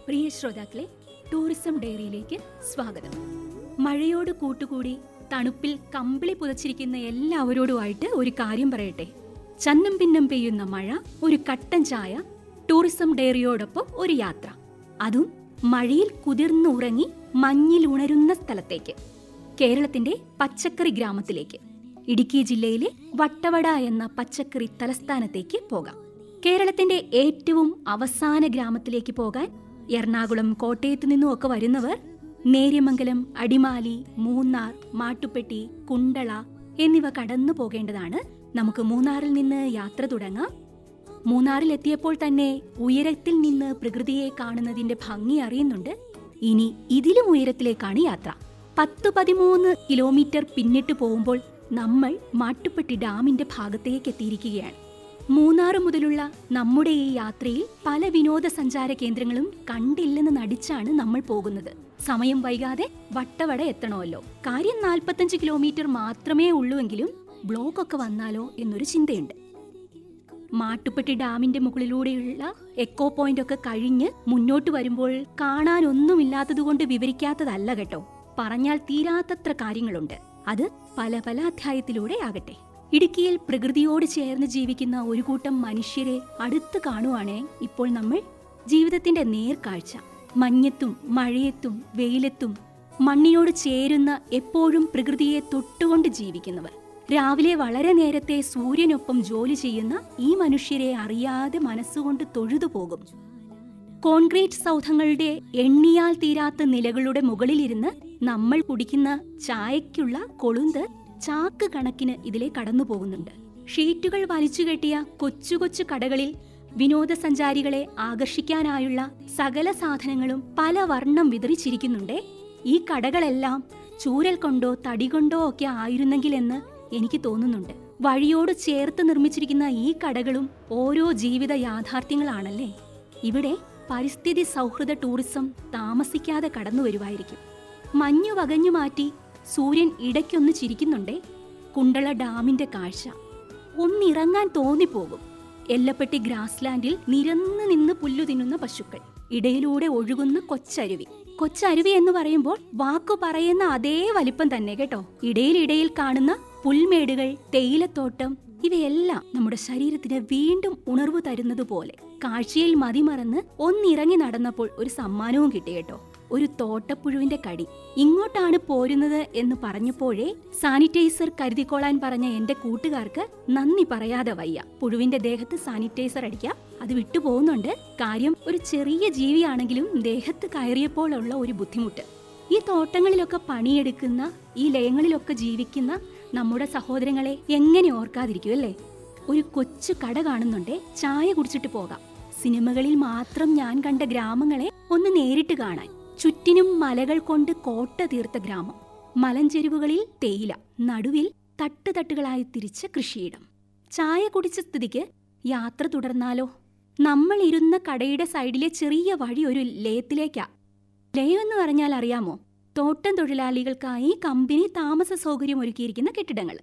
പ്രിയ ശ്രോതാക്കളെ ടൂറിസം ഡയറിയിലേക്ക് സ്വാഗതം മഴയോട് കൂട്ടുകൂടി തണുപ്പിൽ കമ്പിളി പുതച്ചിരിക്കുന്ന എല്ലാവരോടുമായിട്ട് ഒരു കാര്യം പറയട്ടെ ചന്നം പിന്നം പെയ്യുന്ന മഴ ഒരു കട്ടൻ ചായ ടൂറിസം ഡയറിയോടൊപ്പം ഒരു യാത്ര അതും മഴയിൽ കുതിർന്നുറങ്ങി മഞ്ഞിൽ ഉണരുന്ന സ്ഥലത്തേക്ക് കേരളത്തിന്റെ പച്ചക്കറി ഗ്രാമത്തിലേക്ക് ഇടുക്കി ജില്ലയിലെ വട്ടവട എന്ന പച്ചക്കറി തലസ്ഥാനത്തേക്ക് പോകാം കേരളത്തിന്റെ ഏറ്റവും അവസാന ഗ്രാമത്തിലേക്ക് പോകാൻ എറണാകുളം കോട്ടയത്തു നിന്നും ഒക്കെ വരുന്നവർ നേര്യമംഗലം അടിമാലി മൂന്നാർ മാട്ടുപ്പെട്ടി കുണ്ടള എന്നിവ കടന്നു പോകേണ്ടതാണ് നമുക്ക് മൂന്നാറിൽ നിന്ന് യാത്ര തുടങ്ങാം മൂന്നാറിൽ എത്തിയപ്പോൾ തന്നെ ഉയരത്തിൽ നിന്ന് പ്രകൃതിയെ കാണുന്നതിന്റെ ഭംഗി അറിയുന്നുണ്ട് ഇനി ഇതിലും ഉയരത്തിലേക്കാണ് യാത്ര പത്ത് പതിമൂന്ന് കിലോമീറ്റർ പിന്നിട്ട് പോകുമ്പോൾ നമ്മൾ മാട്ടുപ്പെട്ടി ഡാമിന്റെ ഭാഗത്തേക്ക് എത്തിയിരിക്കുകയാണ് മൂന്നാറ് മുതലുള്ള നമ്മുടെ ഈ യാത്രയിൽ പല വിനോദസഞ്ചാര കേന്ദ്രങ്ങളും കണ്ടില്ലെന്ന് നടിച്ചാണ് നമ്മൾ പോകുന്നത് സമയം വൈകാതെ വട്ടവട എത്തണമല്ലോ കാര്യം നാൽപ്പത്തഞ്ച് കിലോമീറ്റർ മാത്രമേ ഉള്ളൂവെങ്കിലും ബ്ലോക്ക് ഒക്കെ വന്നാലോ എന്നൊരു ചിന്തയുണ്ട് മാട്ടുപ്പെട്ടി ഡാമിന്റെ മുകളിലൂടെയുള്ള എക്കോ പോയിന്റ് ഒക്കെ കഴിഞ്ഞ് മുന്നോട്ട് വരുമ്പോൾ കാണാനൊന്നുമില്ലാത്തതുകൊണ്ട് വിവരിക്കാത്തതല്ല കേട്ടോ പറഞ്ഞാൽ തീരാത്തത്ര കാര്യങ്ങളുണ്ട് അത് പല പല അധ്യായത്തിലൂടെ ആകട്ടെ ഇടുക്കിയിൽ പ്രകൃതിയോട് ചേർന്ന് ജീവിക്കുന്ന ഒരു കൂട്ടം മനുഷ്യരെ അടുത്ത് കാണുവാണേ ഇപ്പോൾ നമ്മൾ ജീവിതത്തിന്റെ നേർക്കാഴ്ച മഞ്ഞത്തും മഴയത്തും വെയിലത്തും മണ്ണിനോട് ചേരുന്ന എപ്പോഴും പ്രകൃതിയെ തൊട്ടുകൊണ്ട് ജീവിക്കുന്നവർ രാവിലെ വളരെ നേരത്തെ സൂര്യനൊപ്പം ജോലി ചെയ്യുന്ന ഈ മനുഷ്യരെ അറിയാതെ മനസ്സുകൊണ്ട് തൊഴുതു പോകും കോൺക്രീറ്റ് സൗധങ്ങളുടെ എണ്ണിയാൽ തീരാത്ത നിലകളുടെ മുകളിലിരുന്ന് നമ്മൾ കുടിക്കുന്ന ചായയ്ക്കുള്ള കൊളുന്ത് ചാക്ക് കണക്കിന് ഇതിലെ കടന്നു പോകുന്നുണ്ട് ഷീറ്റുകൾ വലിച്ചു കെട്ടിയ കൊച്ചു കൊച്ചു കടകളിൽ വിനോദസഞ്ചാരികളെ ആകർഷിക്കാനായുള്ള സകല സാധനങ്ങളും പല വർണ്ണം വിതറിച്ചിരിക്കുന്നുണ്ട് ഈ കടകളെല്ലാം ചൂരൽ കൊണ്ടോ തടി കൊണ്ടോ ഒക്കെ ആയിരുന്നെങ്കിലെന്ന് എനിക്ക് തോന്നുന്നുണ്ട് വഴിയോട് ചേർത്ത് നിർമ്മിച്ചിരിക്കുന്ന ഈ കടകളും ഓരോ ജീവിത യാഥാർത്ഥ്യങ്ങളാണല്ലേ ഇവിടെ പരിസ്ഥിതി സൗഹൃദ ടൂറിസം താമസിക്കാതെ കടന്നു വരുമായിരിക്കും മഞ്ഞു വകഞ്ഞു മാറ്റി സൂര്യൻ ഇടയ്ക്കൊന്ന് ചിരിക്കുന്നുണ്ടേ കുണ്ടള ഡാമിന്റെ കാഴ്ച ഒന്നിറങ്ങാൻ തോന്നിപ്പോകും എല്ലപ്പെട്ടി ഗ്രാസ്ലാൻഡിൽ നിരന്ന് നിന്ന് പുല്ലു തിന്നുന്ന പശുക്കൾ ഇടയിലൂടെ ഒഴുകുന്ന കൊച്ചരുവി കൊച്ചരുവി എന്ന് പറയുമ്പോൾ വാക്കു പറയുന്ന അതേ വലിപ്പം തന്നെ കേട്ടോ ഇടയിലിടയിൽ കാണുന്ന പുൽമേടുകൾ തേയിലത്തോട്ടം ഇവയെല്ലാം നമ്മുടെ ശരീരത്തിന് വീണ്ടും ഉണർവ് തരുന്നത് പോലെ കാഴ്ചയിൽ മതിമറന്ന് ഒന്നിറങ്ങി നടന്നപ്പോൾ ഒരു സമ്മാനവും കിട്ടി കേട്ടോ ഒരു തോട്ടപ്പുഴുവിന്റെ കടി ഇങ്ങോട്ടാണ് പോരുന്നത് എന്ന് പറഞ്ഞപ്പോഴേ സാനിറ്റൈസർ കരുതിക്കോളാൻ പറഞ്ഞ എന്റെ കൂട്ടുകാർക്ക് നന്ദി പറയാതെ വയ്യ പുഴുവിന്റെ ദേഹത്ത് സാനിറ്റൈസർ അടിക്കാം അത് വിട്ടുപോകുന്നുണ്ട് കാര്യം ഒരു ചെറിയ ജീവിയാണെങ്കിലും ദേഹത്ത് കയറിയപ്പോഴുള്ള ഒരു ബുദ്ധിമുട്ട് ഈ തോട്ടങ്ങളിലൊക്കെ പണിയെടുക്കുന്ന ഈ ലയങ്ങളിലൊക്കെ ജീവിക്കുന്ന നമ്മുടെ സഹോദരങ്ങളെ എങ്ങനെ ഓർക്കാതിരിക്കും അല്ലേ ഒരു കൊച്ചു കട കാണുന്നുണ്ടേ ചായ കുടിച്ചിട്ട് പോകാം സിനിമകളിൽ മാത്രം ഞാൻ കണ്ട ഗ്രാമങ്ങളെ ഒന്ന് നേരിട്ട് കാണാൻ ചുറ്റിനും മലകൾ കൊണ്ട് കോട്ട തീർത്ത ഗ്രാമം മലഞ്ചെരുവുകളിൽ തേയില നടുവിൽ തട്ടുതട്ടുകളായി തിരിച്ച കൃഷിയിടം ചായ കുടിച്ച സ്ഥിതിക്ക് യാത്ര തുടർന്നാലോ നമ്മൾ ഇരുന്ന കടയുടെ സൈഡിലെ ചെറിയ വഴി ഒരു ലയത്തിലേക്കാ ലയം എന്ന് പറഞ്ഞാൽ അറിയാമോ തോട്ടം തൊഴിലാളികൾക്കായി കമ്പനി താമസ സൗകര്യം ഒരുക്കിയിരിക്കുന്ന കെട്ടിടങ്ങൾ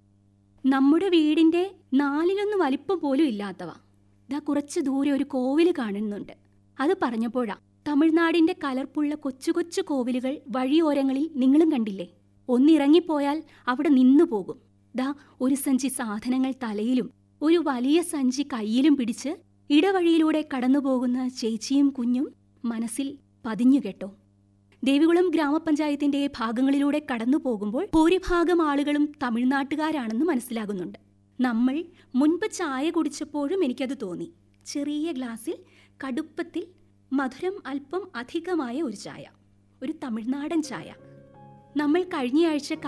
നമ്മുടെ വീടിന്റെ നാലിലൊന്ന് വലിപ്പം പോലും ഇല്ലാത്തവ ദാ കുറച്ച് ദൂരെ ഒരു കോവില് കാണുന്നുണ്ട് അത് പറഞ്ഞപ്പോഴാ തമിഴ്നാടിന്റെ കലർപ്പുള്ള കൊച്ചു കൊച്ചു കോവിലുകൾ വഴിയോരങ്ങളിൽ നിങ്ങളും കണ്ടില്ലേ ഒന്നിറങ്ങിപ്പോയാൽ അവിടെ നിന്നു പോകും ദാ ഒരു സഞ്ചി സാധനങ്ങൾ തലയിലും ഒരു വലിയ സഞ്ചി കയ്യിലും പിടിച്ച് ഇടവഴിയിലൂടെ കടന്നുപോകുന്ന ചേച്ചിയും കുഞ്ഞും മനസ്സിൽ പതിഞ്ഞു കേട്ടോ ദേവികുളം ഗ്രാമപഞ്ചായത്തിന്റെ ഭാഗങ്ങളിലൂടെ കടന്നു പോകുമ്പോൾ ഭൂരിഭാഗം ആളുകളും തമിഴ്നാട്ടുകാരാണെന്ന് മനസ്സിലാകുന്നുണ്ട് നമ്മൾ മുൻപ് ചായ കുടിച്ചപ്പോഴും എനിക്കത് തോന്നി ചെറിയ ഗ്ലാസ്സിൽ കടുപ്പത്തിൽ മധുരം അല്പം അധികമായ ഒരു ചായ ഒരു തമിഴ്നാടൻ ചായ നമ്മൾ കഴിഞ്ഞയാഴ്ച